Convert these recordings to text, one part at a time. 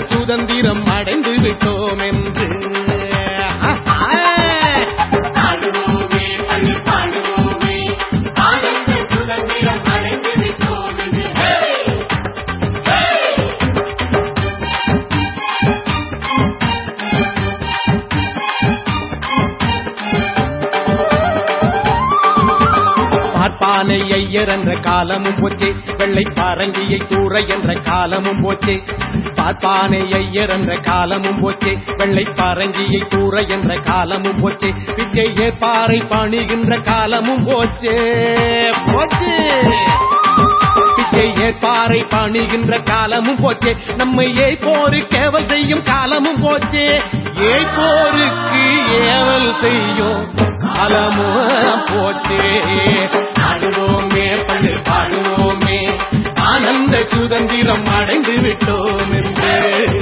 சுதந்திரம் அடைந்து விட்டோம் என்று பாடுவோமே பள்ளி பாடுவோமே ஆனந்த சுதந்திரம் அடைந்து விட்டோம் என்று ஹே! ஹே! பார்ப்பானை ஐயர் என்ற காலமும் போச்சே வெள்ளை பாரங்கியை தூர என்ற காலமும் போச்சே பார்ப்பானை ஐயர் என்ற காலமும் போச்சே வெள்ளை பாரங்கியை தூர என்ற காலமும் போச்சே பிச்சை ஏற்பாறை பணிகின்ற காலமும் போச்சே போச்சே பிச்சை ஏற்பாறை பணிகின்ற காலமும் போச்சே நம்மை ஏய்ப்போரு கேவல் செய்யும் காலமும் போச்சே ஏய்ப்போருக்கு ஏவல் செய்யும் காலமும் போச்சே பாடுவோமே பள்ளி பாடுவோமே ஆனந்த சுதந்திரம் அடைந்து விட்டோம் என்று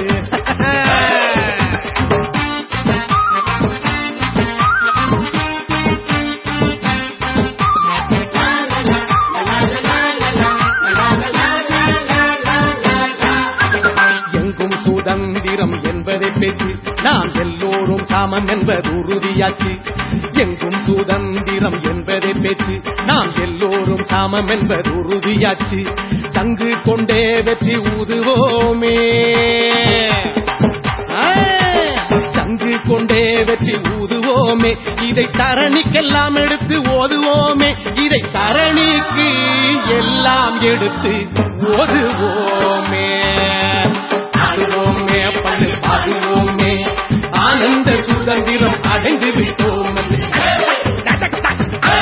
எங்கும் சுதந்திரம் என்பதை பேச்சு நாம் எல்லோரும் சமம் என்பது உறுதியாச்சு எங்கும் சுதந்திரம் என்பதை பேச்சு நாம் எல்லோரும் சமம் என்பது உறுதியாச்சு சங்கு கொண்டே வெற்றி ஊதுவோமே ஆ, சங்கு கொண்டே வெற்றி ஊதுவோமே இதை தரணிக்கெல்லாம் எடுத்து ஓதுவோமே இதை தரணிக்கு எல்லாம் எடுத்து ஓதுவோமே பாடுவோமே பள்ளி பாடுவோமே ஆனந்த சுதந்திரம் அடைந்து விட்டோம் என்று. ஆ!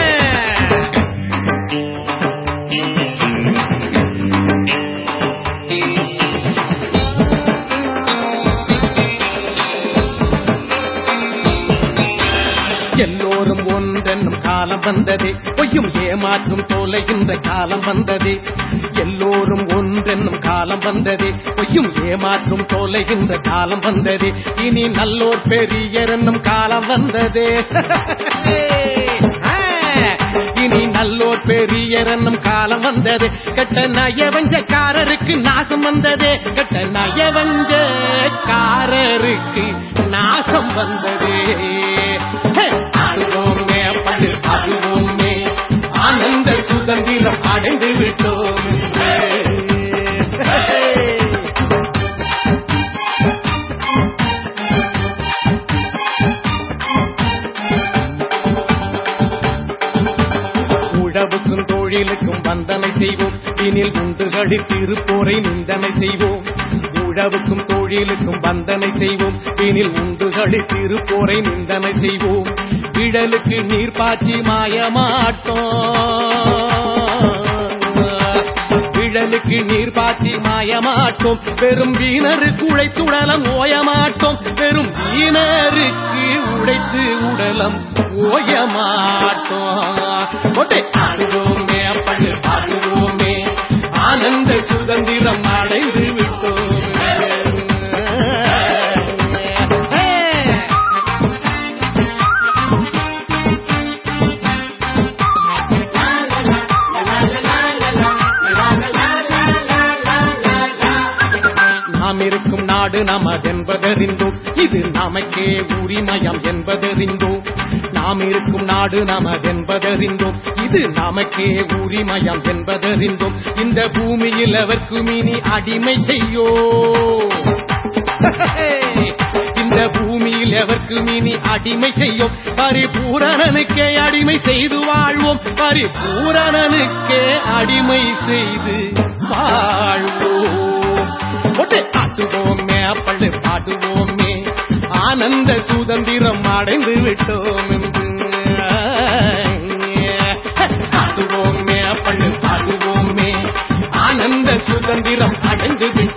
எல்லோரும் ஒன்றென்னும் காலம் வந்ததே பொய்யும் ஏமாற்றும் தொலைகின்ற காலம் வந்ததே எல்லோரும் ஒன்றென்னும் காலம் வந்ததே பொய்யும் ஏமாற்றும் தொலைகின்ற காலம் வந்ததே இனி நல்லோர் பெரியர் என்னும் காலம் வந்ததே ஆ, இனி நல்லோர் பெரியர் என்னும் காலம் வந்தது கெட்ட நயவஞ்சக்காரருக்கு நாசம் வந்ததே கெட்ட நயவஞ்சக்காரருக்கு நாசம் வந்ததே ஹே! பாடுவோமே பள்ளி பாடுவோமே ஆனந்த சுதந்திரம் அடைந்து விட்டோம் ஹே! உழவுக்கும் தொழிலுக்கும் வந்தனை செய்வோம் இனில் உண்டுகளி திருப்போரை நிந்தனை செய்வோம் உழவுக்கும் தொழிலுக்கும் வந்தனை செய்வோம் இனில் உண்டுகளி திருப்போரை நிந்தனை செய்வோம் விழலுக்கு நீர் பாய்ச்சி மாயமாட்டோம் விழலுக்கு நீர் பாய்ச்சி மாயமாட்டோம் பெரும் வீணருக்கு உழைத்து உடலம் ஓயமாட்டோம் பெரும் வீணருக்கு உழைத்து உடலம் ஓயமாட்டோம் ஒட்டை பாடுவோமே பள்ளி பாடுவோமே ஆனந்த சுதந்திரம் அடைந்து விட்டோம் நாம் இருக்கும் நாடு நமதென்பதறிந்தோம் இது நமக்கே உரிமயம் என்பதறிந்தோம் நாம் இருக்கும் நாடு நமதென்பதறிந்தோம் இது நமக்கே உரிமயம் என்பதறிந்தோம் இந்த பூமியில் எவர்க்கும் இனி அடிமை செய்யோ இந்த பூமியில் எவர்க்கும் இனி அடிமை செய்யும் பரிபூரணனுக்கே அடிமை செய்து வாழ்வோம் பரிபூரணனுக்கே அடிமை செய்து வாழ்வோம் ஒட்டு ஆட்டுவோமே பள்ளு பாடுவோமே ஆனந்த சுதந்திரம் அடைந்து விட்டோம் என்று ஆட்டுவோமே பள்ளு பாடுவோமே ஆனந்த சுதந்திரம் அடைந்து விட்டோம்